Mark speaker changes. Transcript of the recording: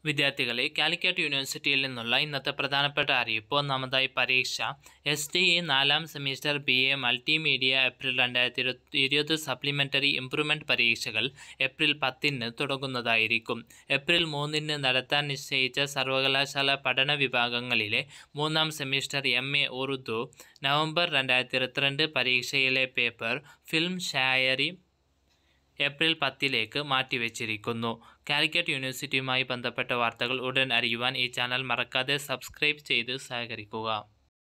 Speaker 1: വിദ്യാർത്ഥികളെ കാലിക്കറ്റ് യൂണിവേഴ്സിറ്റിയിൽ നിന്നുള്ള ഇന്നത്തെ പ്രധാനപ്പെട്ട അറിയിപ്പ് ഒന്നാമതായി പരീക്ഷ എസ് ടി ഇ നാലാം semester B A multimedia April രണ്ടായിരത്തി ഇരുപത്തി ഇരുപത് സപ്ലിമെൻ്ററി ഇംപ്രൂവ്മെൻറ്റ് പരീക്ഷകൾ ഏപ്രിൽ പത്തിന് തുടങ്ങുന്നതായിരിക്കും ഏപ്രിൽ മൂന്നിന് നടത്താൻ നിശ്ചയിച്ച സർവകലാശാല പഠന വിഭാഗങ്ങളിലെ മൂന്നാം semester M A Urdu November രണ്ടായിരത്തി ഇരുപത്തിരണ്ട് പരീക്ഷയിലെ പേപ്പർ ഫിലിം ഷായറി ഏപ്രിൽ പത്തിലേക്ക് മാറ്റിവെച്ചിരിക്കുന്നു കാലിക്കറ്റ് യൂണിവേഴ്സിറ്റിയുമായി ബന്ധപ്പെട്ട വാർത്തകൾ ഉടൻ അറിയുവാൻ ഈ ചാനൽ മറക്കാതെ സബ്സ്ക്രൈബ് ചെയ്ത് സഹകരിക്കുക